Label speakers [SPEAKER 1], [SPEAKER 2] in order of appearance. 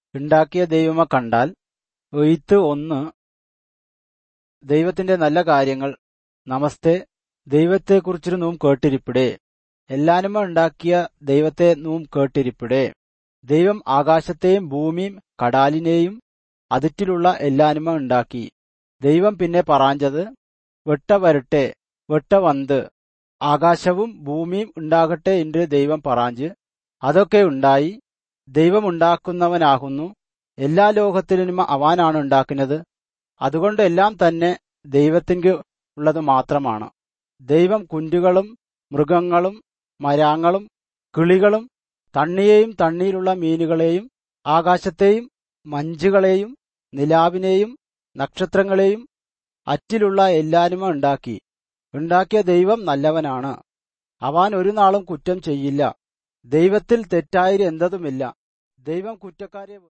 [SPEAKER 1] ഉണ്ടാക്കിയ ദൈവമെ കണ്ടാൽ എഴുത്ത് ഒന്ന് ദൈവത്തിന്റെ നല്ല കാര്യങ്ങൾ നമസ്തേ ദൈവത്തെക്കുറിച്ച് നൂം കേട്ടിരിപ്പിടേ എല്ലാനുമ ഉണ്ടാക്കിയ ദൈവത്തെ നൂം കേട്ടിരിപ്പിടേ ദൈവം ആകാശത്തെയും ഭൂമിയും കടാലിനെയും അതിറ്റിലുള്ള എല്ലാനുമ ഉണ്ടാക്കി ദൈവം പിന്നെ പറയാഞ്ചത് വെട്ട വരട്ടെ വെട്ട വന്ത് ആകാശവും ഭൂമിയും ഉണ്ടാകട്ടെ എന്ന് ദൈവം പറയാഞ്ച് അതൊക്കെ ഉണ്ടായി ദൈവം ഉണ്ടാക്കുന്നവനാകുന്നു എല്ലാ ലോകത്തിലും അവനാണ് ഉണ്ടാക്കുന്നത് അതുകൊണ്ട് എല്ലാം തന്നെ ദൈവത്തിങ്ക് ഉള്ളത് മാത്രമാണ് ദൈവം കുന്റുകളും മൃഗങ്ങളും മരാങ്ങളും കിളികളും തണ്ണിയെയും തണ്ണിയിലുള്ള മീനുകളെയും ആകാശത്തെയും മഞ്ചുകളെയും നിലാവിനെയും നക്ഷത്രങ്ങളെയും അറ്റിലുള്ള എല്ലാരുമ ഉണ്ടാക്കി ഉണ്ടാക്കിയ ദൈവം നല്ലവനാണ് അവൻ ഒരു നാളും കുറ്റം ചെയ്യില്ല ദൈവത്തിൽ തെറ്റായി എന്തതുമില്ല ദൈവം കുറ്റക്കാരെ